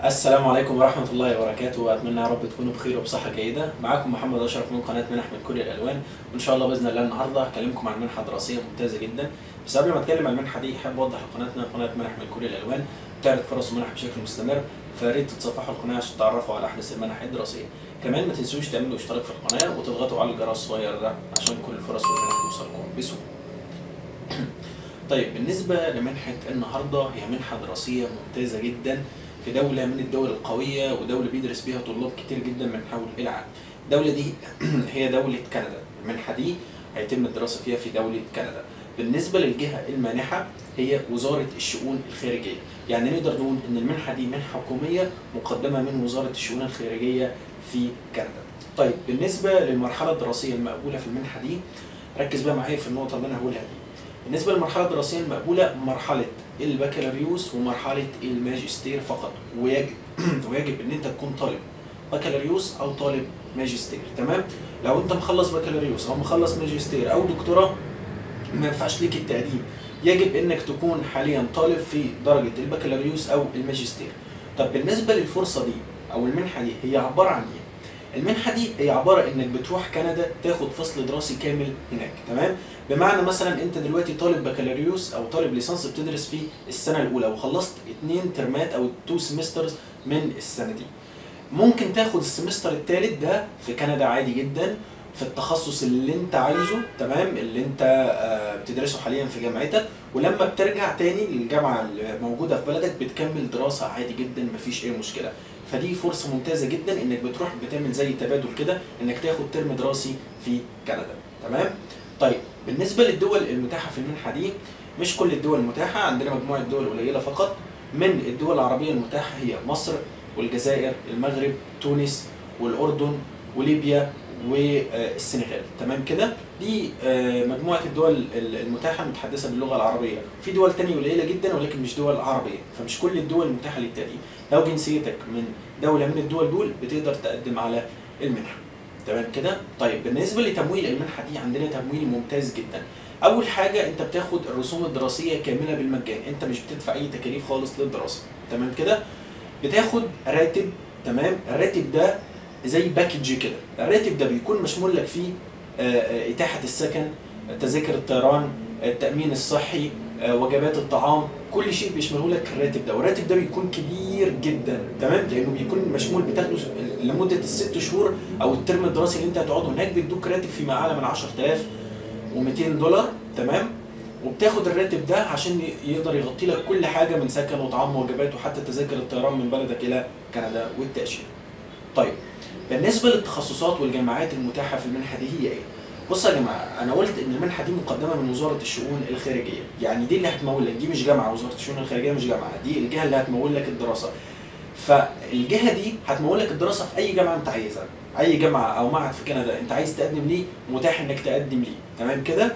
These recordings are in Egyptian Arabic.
السلام عليكم ورحمة الله وبركاته وأتمنى يا رب تكونوا بخير وبصحة جيدة معاكم محمد أشرف من قناة منح من كل الألوان وإن شاء الله بإذن الله النهاردة هكلمكم عن منحة دراسية ممتازة جدا بس قبل ما أتكلم عن المنحة دي أحب أوضح لقناتنا قناة منح من كل الألوان بتعرض فرص ومنح بشكل مستمر فيا ريت تتصفحوا القناة عشان تعرفوا على أحدث المنح الدراسية كمان ما تنسوش تعملوا اشتراك في القناة وتضغطوا على الجرس الصغير ده عشان كل الفرص والمنح توصلكم بسهولة طيب بالنسبة لمنحة النهاردة هي منحة دراسية ممتازة جدا في دولة من الدول القوية ودولة بيدرس بيها طلاب كتير جدا من حول العالم. الدولة دي هي دولة كندا، المنحة دي هيتم الدراسة فيها في دولة كندا. بالنسبة للجهة المانحة هي وزارة الشؤون الخارجية، يعني نقدر نقول إن المنحة دي منحة حكومية مقدمة من وزارة الشؤون الخارجية في كندا. طيب بالنسبة للمرحلة الدراسية المقبولة في المنحة دي ركز بقى معايا في النقطة اللي أنا هقولها دي. بالنسبة للمرحلة الدراسية المقبولة مرحلة البكالوريوس ومرحلة الماجستير فقط ويجب ويجب ان انت تكون طالب بكالوريوس او طالب ماجستير تمام لو انت مخلص بكالوريوس او مخلص ماجستير او دكتوراه ما ينفعش ليك التقديم يجب انك تكون حاليا طالب في درجة البكالوريوس او الماجستير طب بالنسبة للفرصة دي او المنحة دي هي عبارة عن ايه المنحه دي هي عباره انك بتروح كندا تاخد فصل دراسي كامل هناك تمام بمعنى مثلا انت دلوقتي طالب بكالوريوس او طالب ليسانس بتدرس في السنه الاولى وخلصت اتنين ترمات او تو سمسترز من السنه دي ممكن تاخد السمستر الثالث ده في كندا عادي جدا في التخصص اللي انت عايزه تمام اللي انت آه، بتدرسه حاليا في جامعتك ولما بترجع تاني للجامعه الموجوده في بلدك بتكمل دراسه عادي جدا مفيش اي مشكله فدي فرصه ممتازه جدا انك بتروح بتعمل زي تبادل كده انك تاخد ترم دراسي في كندا تمام طيب بالنسبه للدول المتاحه في المنحه دي مش كل الدول متاحه عندنا مجموعه دول قليله فقط من الدول العربيه المتاحه هي مصر والجزائر المغرب تونس والاردن وليبيا والسنغال تمام كده دي آه، مجموعه الدول المتاحه المتحدثه باللغه العربيه في دول تانية قليله جدا ولكن مش دول عربيه فمش كل الدول متاحه للتقديم لو جنسيتك من دوله من الدول دول بتقدر تقدم على المنحه تمام كده طيب بالنسبه لتمويل المنحه دي عندنا تمويل ممتاز جدا اول حاجه انت بتاخد الرسوم الدراسيه كامله بالمجان انت مش بتدفع اي تكاليف خالص للدراسه تمام كده بتاخد راتب تمام الراتب ده زي باكج كده الراتب ده بيكون مشمول لك فيه آه، آه، اتاحه السكن تذاكر الطيران التامين الصحي آه، وجبات الطعام كل شيء بيشمله لك الراتب ده والراتب ده بيكون كبير جدا تمام لانه بيكون مشمول بتاخده لمده الست شهور او الترم الدراسي اللي انت هتقعده هناك بيدوك راتب فيما اعلى من 10200 دولار تمام وبتاخد الراتب ده عشان يقدر يغطي لك كل حاجه من سكن وطعام ووجبات وحتى تذاكر الطيران من بلدك الى كندا والتاشيره. طيب بالنسبه للتخصصات والجامعات المتاحه في المنحه دي هي ايه؟ بصوا يا جماعه انا قلت ان المنحه دي مقدمه من وزاره الشؤون الخارجيه، يعني دي اللي هتمول لك دي مش جامعه وزاره الشؤون الخارجيه مش جامعه، دي الجهه اللي هتمول لك الدراسه. فالجهه دي هتمول لك الدراسه في اي جامعه انت عايزها، اي جامعه او معهد في كندا انت عايز تقدم ليه متاح انك تقدم ليه، تمام كده؟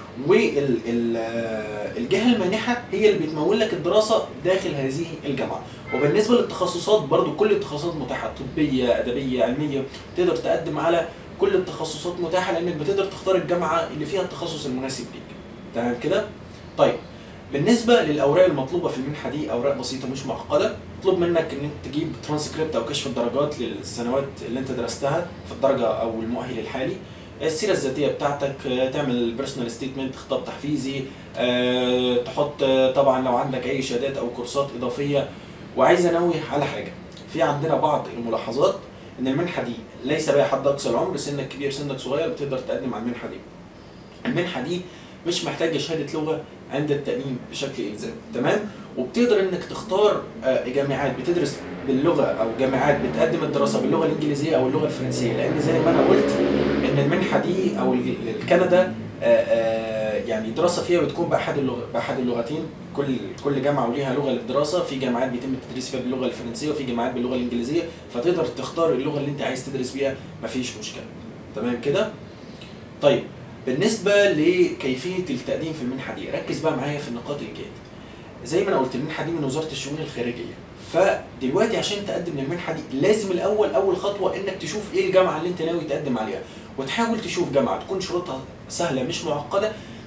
والجهه المانحه هي اللي بتمول لك الدراسه داخل هذه الجامعه وبالنسبه للتخصصات برضو كل التخصصات متاحه طبيه ادبيه علميه تقدر تقدم على كل التخصصات متاحه لانك بتقدر تختار الجامعه اللي فيها التخصص المناسب ليك تمام كده طيب بالنسبه للاوراق المطلوبه في المنحه دي اوراق بسيطه مش معقده مطلوب منك ان انت تجيب ترانسكريبت او كشف الدرجات للسنوات اللي انت درستها في الدرجه او المؤهل الحالي السيره الذاتيه بتاعتك آه، تعمل بيرسونال ستيتمنت خطاب تحفيزي آه، تحط آه، طبعا لو عندك اي شهادات او كورسات اضافيه وعايز انوه على حاجه في عندنا بعض الملاحظات ان المنحه دي ليس بها حد اقصى العمر سنك كبير سنك صغير بتقدر تقدم على المنحه دي المنحه دي مش محتاجه شهاده لغه عند التقديم بشكل الزامي تمام وبتقدر انك تختار آه، جامعات بتدرس باللغه او جامعات بتقدم الدراسه باللغه الانجليزيه او اللغه الفرنسيه لان زي ما انا قلت ان المنحه دي او ال- الكندا آه، آه، يعني دراسه فيها بتكون باحد اللغه باحد اللغتين كل كل جامعه وليها لغه للدراسه في جامعات بيتم التدريس فيها باللغه الفرنسيه وفي جامعات باللغه الانجليزيه فتقدر تختار اللغه اللي انت عايز تدرس بيها مفيش مشكله تمام كده طيب بالنسبه لكيفيه التقديم في المنحه دي ركز بقى معايا في النقاط الجايه زي ما انا قلت المنحه دي من وزاره الشؤون الخارجيه فدلوقتي عشان تقدم للمنحه دي لازم الاول اول خطوه انك تشوف ايه الجامعه اللي انت ناوي تقدم عليها وتحاول تشوف جامعه تكون شروطها سهله مش معقده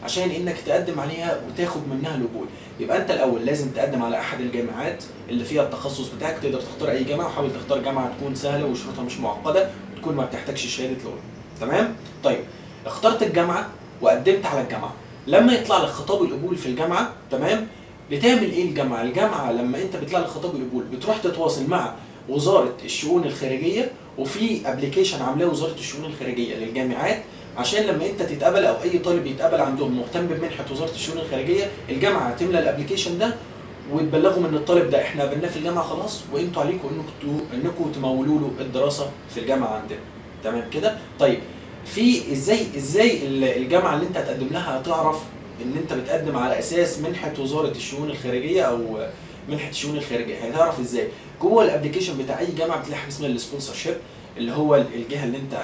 عشان انك تقدم عليها وتاخد منها القبول يبقى انت الاول لازم تقدم على احد الجامعات اللي فيها التخصص بتاعك تقدر تختار اي جامعه وحاول تختار جامعه تكون سهله وشروطها مش معقده وتكون ما بتحتاجش شهاده لغه تمام طيب اخترت الجامعه وقدمت على الجامعه لما يطلع لك خطاب القبول في الجامعه تمام بتعمل ايه الجامعه الجامعه لما انت بيطلع لك خطاب القبول بتروح تتواصل مع وزاره الشؤون الخارجيه وفي ابلكيشن عاملاه وزاره الشؤون الخارجيه للجامعات عشان لما انت تتقبل او اي طالب يتقبل عندهم مهتم بمنحه وزاره الشؤون الخارجيه الجامعه تملى الابلكيشن ده وتبلغوا من الطالب ده احنا قابلناه في الجامعه خلاص وانتوا عليكم انكم انكم تمولوا له الدراسه في الجامعه عندنا تمام كده طيب في ازاي ازاي الجامعه اللي انت هتقدم لها هتعرف ان انت بتقدم على اساس منحه وزاره الشؤون الخارجيه او منحه الشؤون الخارجيه هتعرف ازاي جوه الابلكيشن بتاع اي جامعه بتلاقي حاجه اسمها السبونسر شيب اللي هو الجهه اللي انت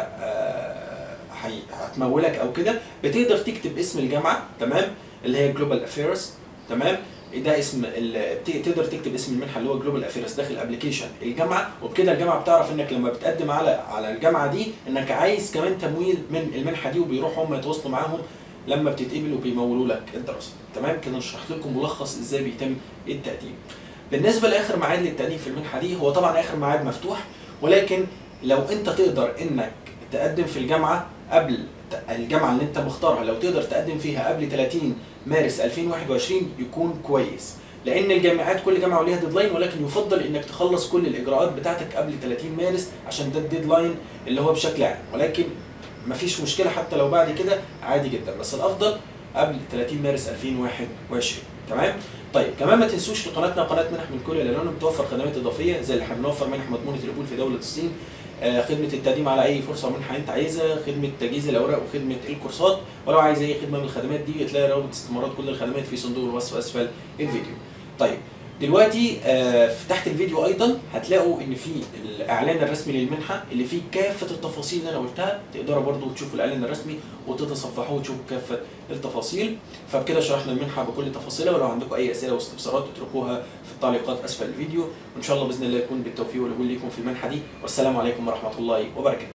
هتمولك او كده بتقدر تكتب اسم الجامعه تمام اللي هي جلوبال افيرز تمام ده اسم تقدر تكتب اسم المنحه اللي هو جلوبال افيرز داخل ابلكيشن الجامعه وبكده الجامعه بتعرف انك لما بتقدم على على الجامعه دي انك عايز كمان تمويل من المنحه دي وبيروحوا هم يتواصلوا معاهم لما بتتقبل وبيمولوا لك الدراسه تمام كده نشرح لكم ملخص ازاي بيتم التقديم بالنسبه لاخر ميعاد للتقديم في المنحه دي هو طبعا اخر ميعاد مفتوح ولكن لو انت تقدر انك تقدم في الجامعه قبل الجامعه اللي انت مختارها لو تقدر تقدم فيها قبل 30 مارس 2021 يكون كويس لان الجامعات كل جامعه وليها ديدلاين ولكن يفضل انك تخلص كل الاجراءات بتاعتك قبل 30 مارس عشان ده الديدلاين اللي هو بشكل عام ولكن مفيش مشكله حتى لو بعد كده عادي جدا بس الافضل قبل 30 مارس 2021 تمام طيب كمان ما تنسوش لقناتنا قناه منح من كل الالوان بتوفر خدمات اضافيه زي اللي احنا بنوفر منح مضمونه القبول في دوله الصين آه خدمه التقديم على اي فرصه منحه انت عايزها خدمه تجهيز الاوراق وخدمه الكورسات ولو عايز اي خدمه من الخدمات دي تلاقي روابط استمارات كل الخدمات في صندوق الوصف اسفل الفيديو طيب دلوقتي آه تحت الفيديو ايضا هتلاقوا ان في الاعلان الرسمي للمنحه اللي فيه كافه التفاصيل اللي انا قلتها تقدروا برضو تشوفوا الاعلان الرسمي وتتصفحوه وتشوفوا كافه التفاصيل فبكده شرحنا المنحه بكل تفاصيلها ولو عندكم اي اسئله واستفسارات اتركوها في التعليقات اسفل الفيديو وان شاء الله باذن الله يكون بالتوفيق والقبول ليكم في المنحه دي والسلام عليكم ورحمه الله وبركاته